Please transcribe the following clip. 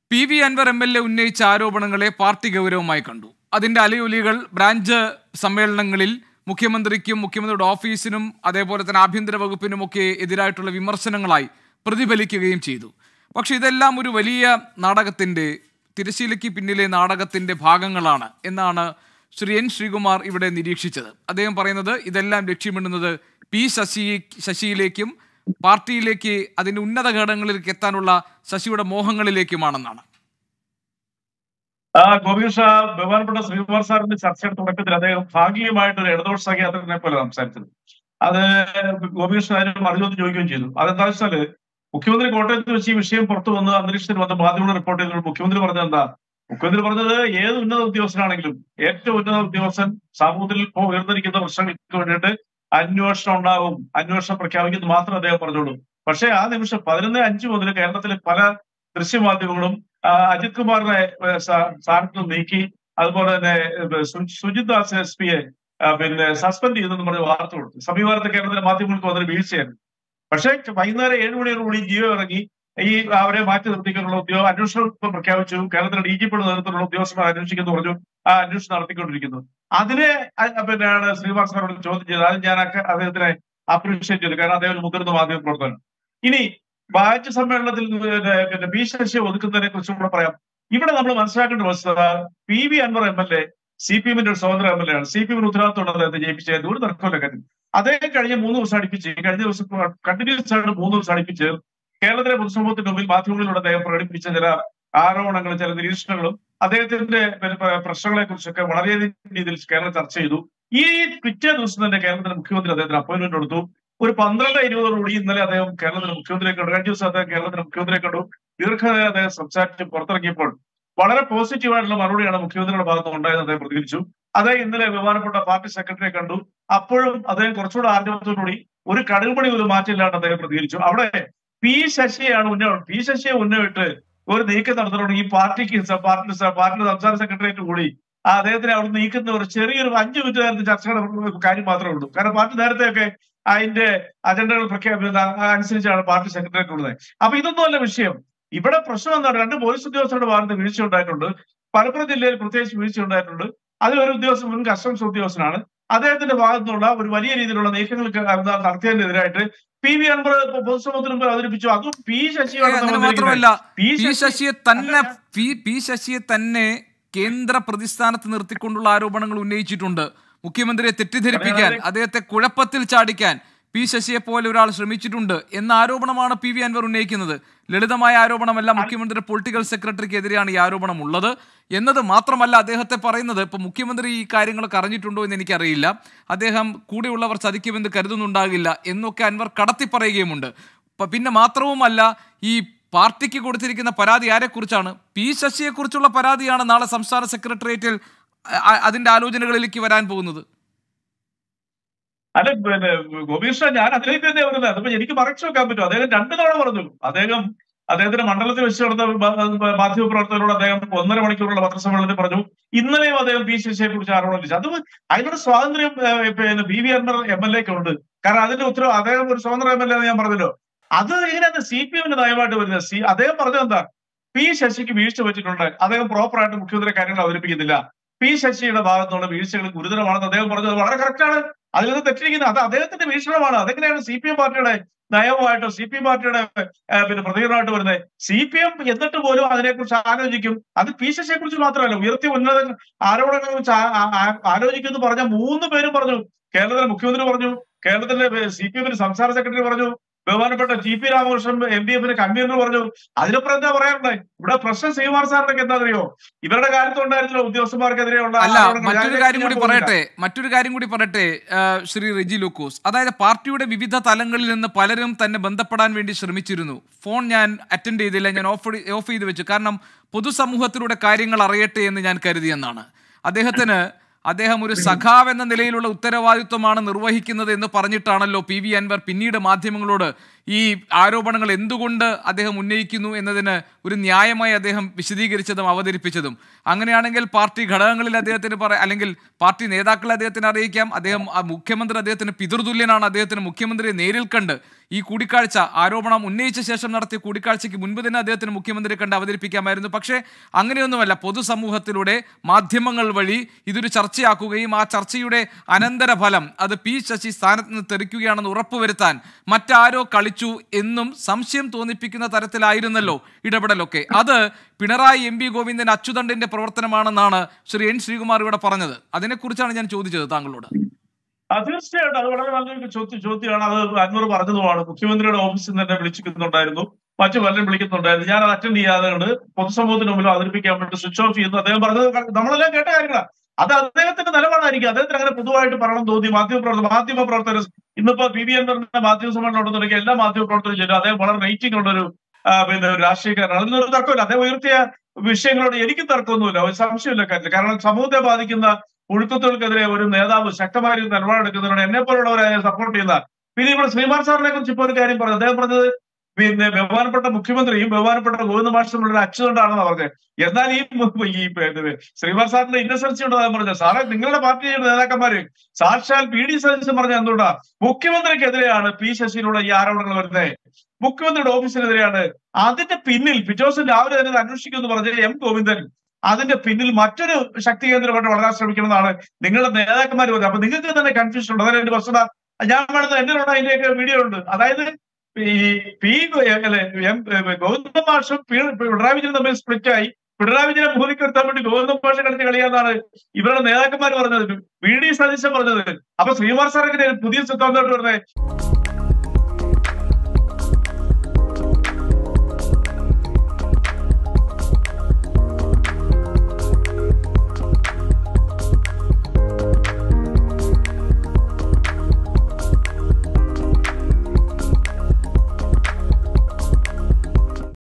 P V Anvar M L A ഉന്നയിച്ച ആരോപണങ്ങളെ party ഗൗരവമായി കണ്ടു അതിന്റെ അലയൊലികൾ ബ്രാഞ്ച് സമ്മേളനങ്ങളിൽ മുഖ്യമന്ത്രിക്കും മുഖ്യമന്ത്രിയുടെ ഓഫീസിനും അതേപോലെ തന്നെ ആഭ്യന്തര വകുപ്പിനുമൊക്കെ എതിരായിട്ടുള്ള വിമർശനങ്ങളായി പ്രതിഫലിക്കുകയും ചെയ്തു പക്ഷെ ഇതെല്ലാം ഒരു വലിയ നാടകത്തിന്റെ തിരശീലയ്ക്ക് പിന്നിലെ നാടകത്തിന്റെ ഭാഗങ്ങളാണ് എന്നാണ് ശ്രീ എൻ ശ്രീകുമാർ ഇവിടെ നിരീക്ഷിച്ചത് അദ്ദേഹം പറയുന്നത് ഇതെല്ലാം ലക്ഷ്യമിടുന്നത് പി ശശി ശശിയിലേക്കും പാർട്ടിയിലേക്ക് അതിന്റെ ഉന്നത ഘടകങ്ങളിലേക്ക് എത്താനുള്ള ശശിയുടെ മോഹങ്ങളിലേക്കുമാണെന്നാണ് ആ ഗോപികൃഷ്ണ ബഹുമാനപ്പെട്ട ശ്രീകുമാർ സാറിന്റെ ചർച്ചയുടെ തുടക്കത്തിൽ അദ്ദേഹം ഭാഗികമായിട്ട് ഒരു ഇടതുപക്ഷ സഖ്യാത്രനെ പോലെ സംസാരിച്ചത് അത് ഗോപികൃഷ്ണൻ അതിന് മറുപടി ചോദിക്കുകയും ചെയ്തു അതെന്താ വെച്ചാല് മുഖ്യമന്ത്രി കോട്ടയത്ത് വെച്ച് ഈ വിഷയം പുറത്തു വന്ന് അന്തരീക്ഷത്തിൽ വന്ന് മാധ്യമങ്ങൾ റിപ്പോർട്ട് ചെയ്തപ്പോൾ മുഖ്യമന്ത്രി പറഞ്ഞത് എന്താ മുഖ്യമന്ത്രി പറഞ്ഞത് ഏത് ഉന്നത ഉദ്യോഗസ്ഥനാണെങ്കിലും ഏറ്റവും ഉന്നത ഉദ്യോഗസ്ഥൻ സമൂഹത്തിൽ ഇപ്പോൾ ഉയർന്നിരിക്കുന്ന പ്രശ്നങ്ങൾക്ക് വേണ്ടിയിട്ട് അന്വേഷണം ഉണ്ടാകും അന്വേഷണം പ്രഖ്യാപിക്കുന്നത് മാത്രം അദ്ദേഹം പറഞ്ഞോളൂ പക്ഷേ ആ നിമിഷം പതിനൊന്ന് അഞ്ച് മുതൽ കേരളത്തിലെ പല ദൃശ്യമാധ്യമങ്ങളും ആ, അജിത് കുമാറിനെ ഏ, സ്ഥാ- സ്ഥാനത്ത് നിന്ന് നീക്കി അതുപോലെ തന്നെ ഏ, സു- സുജിത് ദാസ് എസ് പിയെ പിന്നെ സസ്പെൻഡ് ചെയ്തെന്ന് പറഞ്ഞ് വാർത്ത കൊടുത്തു സമീപകാലത്ത് കേരളത്തിലെ മാധ്യമങ്ങൾക്ക് വന്നൊരു വീഴ്ചയായിരുന്നു പക്ഷേ വൈകുന്നേരം ഏഴ് മണിയോടുകൂടി ജിയോ ഇറങ്ങി ഈ അവരെ മാറ്റി നിർത്തിക്കൊണ്ടുള്ള ഉദ്യോഗ അന്വേഷണം ഇപ്പൊ പ്രഖ്യാപിച്ചു കേരളത്തിലെ ഡി ജി പിയുടെ നേതൃത്വത്തിലുള്ള ഉദ്യോഗസ്ഥന്മാർ അന്വേഷിക്കുന്നു പറഞ്ഞു ആ അന്വേഷണം നടത്തിക്കൊണ്ടിരിക്കുന്നു അതിനെ അ- പിന്നെയാണ് ശ്രീനിവാസ് സാറോട് ചോദ്യം ചെയ്തത് അത് ഞാൻ അക്ക- അദ്ദേഹത്തിനെ അപ്രീഷിയേറ്റ് ചെയ്തു കാരണം അദ്ദേഹം ഒരു മുതിർന്ന മാധ്യമ പ്രവർത്തകൻ ഇനി ബാച്ച് സമ്മേളനത്തിൽ പിന്നെ പിന്നെ പി ശശിയെ ഒതുക്കുന്നതിനെ കുറിച്ചും കൂടെ പറയാം ഇവിടെ നമ്മൾ മനസ്സിലാക്കേണ്ട വസ്തുത P V Anvar M L A C P എമ്മിന്റെ ഒരു സ്വതന്ത്ര എം എൽ എ ആണ് സി പി എമ്മിന് ഉത്തരവാദിത്തമുള്ള അദ്ദേഹത്തെ ജയിപ്പിച്ചത് ഒരു തർക്കമില്ല കാര്യം അദ്ദേഹം കഴിഞ്ഞ മൂന്ന് ദിവസം അടുപ്പിച്ച് കഴിഞ്ഞ ദിവസം കണ്ടിന്യൂസ് ആയിട്ട് മൂന്ന് ദിവസം അടുപ്പിച്ച് കേരളത്തിലെ പൊതുസമൂഹത്തിന്റെ മുമ്പിൽ മാധ്യമങ്ങളിലൂടെ അദ്ദേഹം പ്രകടിപ്പിച്ച ചില ആരോപണങ്ങളും ചില നിരീക്ഷണങ്ങളും അദ്ദേഹത്തിന്റെ പിന്നെ പ്ര- പ്രശ്നങ്ങളെ കുറിച്ചൊക്കെ വളരെയധികം രീതിയിൽ കേരളം ചർച്ച ചെയ്തു ഈ പിറ്റേ ദിവസം തന്നെ കേരളത്തിലെ മുഖ്യമന്ത്രി അദ്ദേഹത്തിന് അപ്പോയിന്റ്മെന്റ് കൊടുത്തു ഒരു പന്ത്രണ്ട് ഇരുപതോടുകൂടി ഇന്നലെ അദ്ദേഹം കേരളത്തിലെ മുഖ്യമന്ത്രിയെ കണ്ടു കഴിഞ്ഞ ദിവസം അദ്ദേഹം കേരളത്തിലെ മുഖ്യമന്ത്രിയെ കണ്ടു ദീർഘനേരം അദ്ദേഹം സംസാരിച്ച് പുറത്തിറങ്ങിയപ്പോൾ വളരെ പോസിറ്റീവായിട്ടുള്ള മറുപടിയാണ് മുഖ്യമന്ത്രിയുടെ ഭാഗത്ത് ഉണ്ടായെന്ന് അദ്ദേഹം പ്രതികരിച്ചു അദ്ദേഹം ഇന്നലെ ബഹുമാനപ്പെട്ട പാർട്ടി സെക്രട്ടറിയെ കണ്ടു അപ്പോഴും അദ്ദേഹം കുറച്ചുകൂടെ ആർജവത്തോടുകൂടി ഒരു കടുകുപണി ഒരു മാറ്റമില്ലാണ്ട് അദ്ദേഹം പ്രതികരിച്ചു അവിടെ പി ശശിയാണ് ഉന്നയം പി ശശിയെ ഉന്നമിട്ട് ഒരു നീക്കം നടത്തുന്നുണ്ട് ഈ പാർട്ടിക്ക് സ- പാർട്ടി സ- പാർട്ടിയുടെ സംസ്ഥാന സെക്രട്ടേറിയറ്റ് കൂടി ആ അദ്ദേഹത്തിനെ അവിടെ നീക്കുന്ന ഒരു ചെറിയൊരു അഞ്ചു മിനിറ്റ് നേരത്തെ ചർച്ചയുടെ കാര്യം മാത്രമേ ഉള്ളൂ കാരണം പാർട്ടി നേരത്തെയൊക്കെ അതിന്റെ അജണ്ടകൾ പ്രഖ്യാപിക്കുന്ന അനുസരിച്ചാണ് പാർട്ടി സെക്രട്ടേറിയറ്റ് ഉള്ളത് അപ്പൊ ഇതൊന്നും അല്ല വിഷയം ഇവിടെ പ്രശ്നം എന്താണ് രണ്ട് പോലീസ് ഉദ്യോഗസ്ഥരുടെ ഭാഗത്ത് വീഴ്ച ഉണ്ടായിട്ടുണ്ട് മലപ്പുറം ജില്ലയിൽ പ്രത്യേകിച്ച് വീഴ്ച ഉണ്ടായിട്ടുണ്ട് അതിലൊരു ഉദ്യോഗസ്ഥൻ മുൻ കസ്റ്റംസ് ഉദ്യോഗസ്ഥനാണ് അദ്ദേഹത്തിന്റെ ഭാഗത്തു നിന്നുള്ള ഒരു വലിയ രീതിയിലുള്ള നീക്കങ്ങൾക്ക് നടത്തിയതിനെതിരായിട്ട് പി വി അൻവർ ഇപ്പൊ പൊതുസമൂഹത്തിന് മുമ്പിൽ അവതരിപ്പിച്ചു അതും പി ശശിയാണ് അങ്ങനെ മാത്രമല്ല പി പി ശശി- ശശിയെ തന്നെ അല്ല, പി പി ശശിയെ തന്നെ കേന്ദ്ര പ്രതിസ്ഥാനത്ത് നിർത്തിക്കൊണ്ടുള്ള ആരോപണങ്ങൾ ഉന്നയിച്ചിട്ടുണ്ട് മുഖ്യമന്ത്രിയെ തെറ്റിദ്ധരിപ്പിക്കാൻ അതെ, അതെ. അദ്ദേഹത്തെ കുഴപ്പത്തിൽ ചാടിക്കാൻ പി ശശിയെ പോലെ ഒരാൾ ശ്രമിച്ചിട്ടുണ്ട് എന്ന ആരോപണമാണ് പി വി അൻവർ ഉന്നയിക്കുന്നത് ലളിതമായ ആരോപണമല്ല മുഖ്യമന്ത്രി പൊളിറ്റിക്കൽ സെക്രട്ടറിക്കെതിരെയാണ് ഈ ആരോപണം ഉള്ളത് എന്നത് മാത്രമല്ല അദ്ദേഹത്തെ പറയുന്നത് ഇപ്പൊ മുഖ്യമന്ത്രി ഈ കാര്യങ്ങളൊക്കെ അറിഞ്ഞിട്ടുണ്ടോ എന്ന് എനിക്കറിയില്ല അദ്ദേഹം കൂടെയുള്ളവർ ചതിക്കുമെന്ന് കരുതുന്നുണ്ടാകില്ല എന്നൊക്കെ അൻവർ കടത്തി പറയുകയുമുണ്ട് പ- പിന്നെ മാത്രവുമല്ല ഈ പാർട്ടിക്ക് കൊടുത്തിരിക്കുന്ന പരാതി ആരെക്കുറിച്ചാണ് പി ശശിയെക്കുറിച്ചുള്ള പരാതിയാണ് നാളെ സംസ്ഥാന സെക്രട്ടേറിയറ്റിൽ അ- അ- അതിന്റെ ആലോചനകളിലേക്ക് വരാൻ പോകുന്നത് അല്ല പിന്നെ ഗോപീകൃഷ്ണൻ ഞാൻ അതിലേക്ക് തന്നെ വരുന്നത് അതിപ്പോ എനിക്ക് മറച്ചു വെക്കാൻ പറ്റും അദ്ദേഹം രണ്ടു തവണ പറഞ്ഞു അദ്ദേഹം അദ്ദേഹത്തിന്റെ മണ്ഡലത്തിൽ വെച്ച് നടന്ന മാ- മാധ്യമ പ്രവർത്തകരോട് അദ്ദേഹം ഒന്നര മണിക്കൂറുള്ള പത്രസമ്മേളനത്തിൽ പറഞ്ഞു ഇന്നലെയും അദ്ദേഹം പി ശശിയെ കുറിച്ച് ആരോപണം ചോദിച്ചു അത് അതിനുള്ള സ്വാതന്ത്ര്യം ഏഹ്, പിന്നെ B V Anvar M L എക്ക് ഉണ്ട് കാരണം അതിന്റെ ഉത്തരവ് അദ്ദേഹം ഒരു സ്വതന്ത്ര എം എൽ എ ഞാൻ പറഞ്ഞല്ലോ അത് എങ്ങനെയാണ് സി പി എമ്മിന്റെ നയമായിട്ട് വരുന്നത് സി അദ്ദേഹം പറഞ്ഞത് എന്താ പി ശശിക്ക് വീഴ്ച പറ്റിയിട്ടുണ്ട് അദ്ദേഹം പ്രോപ്പറായിട്ട് മുഖ്യമന്ത്രി കാര്യങ്ങൾ അവതരിപ്പിക്കുന്നില്ല പി ശശിയുടെ ഭാഗത്തുള്ള വീഴ്ചകൾ ഗുരുതരമാണെന്ന് അദ്ദേഹം പറഞ്ഞത് വളരെ കറക്റ്റാണ് അതിൽ നിന്ന് തെറ്റിരിക്കുന്നത് അത് അദ്ദേഹത്തിന്റെ വീക്ഷണമാണ് അതെങ്ങനെയാണ് സി പി എം പാർട്ടിയുടെ നയവുമായിട്ടോ സി പി എം പാർട്ടിയുടെ ഏഹ്, പിന്നെ പ്രതികരണമായിട്ട് വരുന്നത് സി പി എം എന്നിട്ട് പോലും അതിനെക്കുറിച്ച് ആലോചിക്കും അത് പി ശശിയെ കുറിച്ച് മാത്രമല്ല ഉയർത്തിയ ഉന്നത ആരോപണങ്ങളെ കുറിച്ച് ആ- ആ- ആ- ആലോചിക്കുമെന്ന് പറഞ്ഞ മൂന്ന് പേരും പറഞ്ഞു കേരളത്തിലെ മുഖ്യമന്ത്രി പറഞ്ഞു കേരളത്തിലെ സി പി എമ്മിന്റെ സംസ്ഥാന സെക്രട്ടറി പറഞ്ഞു ബഹുമാനപ്പെട്ട T P Ramakrishnan M D എഫിന്റെ കൺവീനർ പറഞ്ഞു അതിനപ്പുറം എന്താ പറയാനുള്ളത് ഇവിടെ പ്രശ്നം ശ്രീകുമാർ സാറിനൊക്കെ എന്താ അറിയോ ഇവരുടെ കാലത്തുണ്ടായിരുന്നില്ല ഉദ്യോഗസ്ഥന്മാർക്കെതിരെയുള്ള അല്ല ആരോപണങ്ങൾ. മറ്റൊരു ഞാൻ കാര്യം കൂടി ഞാൻ പോകുന്നില്ല. പറയട്ടെ മറ്റൊരു കാര്യം കൂടി പറയട്ടെ ആ, ശ്രീ റിജി ലൂക്കോസ് അതായത് പാർട്ടിയുടെ വിവിധ തലങ്ങളിൽ നിന്ന് പലരും തന്നെ ബന്ധപ്പെടാൻ വേണ്ടി ശ്രമിച്ചിരുന്നു ഫോൺ ഞാൻ അറ്റൻഡ് ചെയ്തില്ല ഞാൻ ഓഫ് ഓഫ് ചെയ്ത് വെച്ചു കാരണം പൊതുസമൂഹത്തിലൂടെ കാര്യങ്ങൾ അറിയട്ടെ എന്ന് ഞാൻ കരുതിയെന്നാണ് അദ്ദേഹത്തിന് അദ്ദേഹം ഒരു സഖാവ് എന്ന നിലയിലുള്ള ഉത്തരവാദിത്വമാണ് നിർവഹിക്കുന്നത് എന്ന് പറഞ്ഞിട്ടാണല്ലോ പി വി അൻവർ പിന്നീട് മാധ്യമങ്ങളോട് ഈ ആരോപണങ്ങൾ എന്തുകൊണ്ട് അദ്ദേഹം ഉന്നയിക്കുന്നു എന്നതിന് ഒരു ന്യായമായി അദ്ദേഹം വിശദീകരിച്ചതും അവതരിപ്പിച്ചതും അങ്ങനെയാണെങ്കിൽ പാർട്ടി ഘടകങ്ങളിൽ അദ്ദേഹത്തിന് പറ അല്ലെങ്കിൽ പാർട്ടി നേതാക്കളെ അദ്ദേഹത്തിന് അറിയിക്കാം അദ്ദേഹം ആ മുഖ്യമന്ത്രി അദ്ദേഹത്തിന് പിതൃതുല്യനാണ് അദ്ദേഹത്തിന് മുഖ്യമന്ത്രിയെ നേരിൽ കണ്ട് ഈ കൂടിക്കാഴ്ച ആരോപണം ഉന്നയിച്ച ശേഷം നടത്തിയ കൂടിക്കാഴ്ചയ്ക്ക് മുൻപ് തന്നെ അദ്ദേഹത്തിന് മുഖ്യമന്ത്രിയെ കണ്ട് അവതരിപ്പിക്കാമായിരുന്നു പക്ഷേ അങ്ങനെയൊന്നുമല്ല പൊതുസമൂഹത്തിലൂടെ മാധ്യമങ്ങൾ വഴി ഇതൊരു ചർച്ചയാക്കുകയും ആ ചർച്ചയുടെ അനന്തരഫലം അത് പി ശശി സ്ഥാനത്ത് നിന്ന് തെറിക്കുകയാണെന്ന് ഉറപ്പുവരുത്താൻ മറ്റാരോ കളിച്ചു എന്നും സംശയം തോന്നിപ്പിക്കുന്ന തരത്തിലായിരുന്നല്ലോ ഇടപെടലൊക്കെ അത് പിണറായി എം പി ഗോവിന്ദൻ അച്യുതണ്ടിന്റെ പ്രവർത്തനമാണെന്നാണ് ശ്രീ എൻ ശ്രീകുമാർ ഇവിടെ പറഞ്ഞത് അതിനെക്കുറിച്ചാണ് ഞാൻ ചോദിച്ചത് താങ്കളോട് ആ, തീർച്ചയായിട്ടും അത് വളരെ നല്ലൊരു ചോദ്യം ചോദ്യമാണ് അത് അൻവർ പറഞ്ഞതുമാണ് മുഖ്യമന്ത്രിയുടെ ഓഫീസിൽ നിന്ന് തന്നെ വിളിച്ചിരിക്കുന്നുണ്ടായിരുന്നു മറ്റു പലരും വിളിക്കുന്നുണ്ടായിരുന്നു ഞാൻ അത് അറ്റൻഡ് ചെയ്യാതെ കൊണ്ട് പൊതുസമൂഹത്തിന് മുമ്പിൽ അവതരിപ്പിക്കാൻ വേണ്ടി സ്വിച്ച് ഓഫ് ചെയ്യുന്നു അദ്ദേഹം പറഞ്ഞത് ക- നമ്മളെല്ലാം കേട്ട കാര്യങ്ങളാണ് അത് അദ്ദേഹത്തിന്റെ നിലപാടായിരിക്കും അദ്ദേഹത്തിന് അങ്ങനെ പൊതുവായിട്ട് പറയണം തോന്നി മാധ്യമ പ്രവർത്തകർ മാധ്യമ പ്രവർത്തകർ ഇന്നിപ്പോ പി ബി എൻ പറഞ്ഞ മാധ്യമ സമ്മേളനം ഉണ്ടെന്ന് തുടങ്ങി എല്ലാ മാധ്യമ പ്രവർത്തകരും ചെയ്തു അദ്ദേഹം വളരെ റേറ്റിംഗ് ഉള്ള ഒരു ആ, പിന്നെ ഒരു രാഷ്ട്രീയക്കാരനാണ് അതിനൊരു തർക്കമില്ല അദ്ദേഹം ഉയർത്തിയ വിഷയങ്ങളോട് എനിക്കും തർക്കമൊന്നുമില്ല ഒരു സംശയമില്ല കാര്യത്തിൽ കാരണം സമൂഹത്തെ ബാധിക്കുന്ന ഒഴുക്കത്തുകൾക്കെതിരെ ഒരു നേതാവ് ശക്തമായ ഒരു നിലപാടെടുക്കുന്നതിനോട് എന്നെ പോലുള്ളവരെ സപ്പോർട്ട് ചെയ്യുന്ന പിന്നെ ഇവിടെ ശ്രീമാൻ സാറിനെ കുറിച്ച് ഇപ്പൊ ഒരു കാര്യം പറഞ്ഞു അദ്ദേഹം പറഞ്ഞത് പിന്നെ ബഹുമാനപ്പെട്ട മുഖ്യമന്ത്രിയും ബഹുമാനപ്പെട്ട ഗോവിന്ദ മാഷ്ടമുള്ള അച്യുതണ്ടാണെന്ന് പറഞ്ഞത് എന്നാൽ ഈ മു- ഈ പിന്നെ ശ്രീമാൻ സാറിന്റെ ഇന്നസെൻസി ഉണ്ട് അദ്ദേഹം പറഞ്ഞത് സാറേ നിങ്ങളുടെ പാർട്ടിയുടെ നേതാക്കന്മാര് സാക്ഷാൽ പി ഡി സതീശൻ പറഞ്ഞ എന്തുകൊണ്ടാ മുഖ്യമന്ത്രിക്കെതിരെയാണ് പി ശശിയിലൂടെ ഈ ആരോപണങ്ങൾ വരുന്നത് മുഖ്യമന്ത്രിയുടെ ഓഫീസിനെതിരെയാണ് അതിന്റെ പിന്നിൽ പിറ്റോസം രാവിലെ തന്നെ ഇത് അന്വേഷിക്കുമെന്ന് പറഞ്ഞ എം ഗോവിന്ദൻ അതിന്റെ പിന്നിൽ മറ്റൊരു ശക്തി കേന്ദ്രമായിട്ട് വളരാൻ ശ്രമിക്കണം എന്നാണ് നിങ്ങളുടെ നേതാക്കന്മാർ പറഞ്ഞത് അപ്പൊ നിങ്ങൾക്ക് തന്നെ കൺഫ്യൂഷൻ ഉണ്ട് അതായത് എന്റെ വസ്തുത ഞാൻ വേണ്ടത് എന്റെ ഉണ്ട് അതിന്റെയൊക്കെ വീഡിയോ ഉണ്ട് അതായത് ഈ പി ഗോ- അല്ലെ എം ഗോവിന്ദ മാഷും പി- പിണറായി വിജയനും തമ്മിൽ സ്പ്ലിറ്റ് ആയി പിണറായി വിജയനെ ഭൂമിക്ക് എത്താൻ വേണ്ടി ഗോവിന്ദ മാഷ കളിച്ച കളിയാന്നാണ് ഇവരുടെ നേതാക്കന്മാർ പറഞ്ഞത് വി ഡി സതീശൻ പറഞ്ഞത് അപ്പൊ ശ്രീകുമാർ സാർ എങ്ങനെ പുതിയ സിദ്ധാന്തമായിട്ട് പറഞ്ഞത്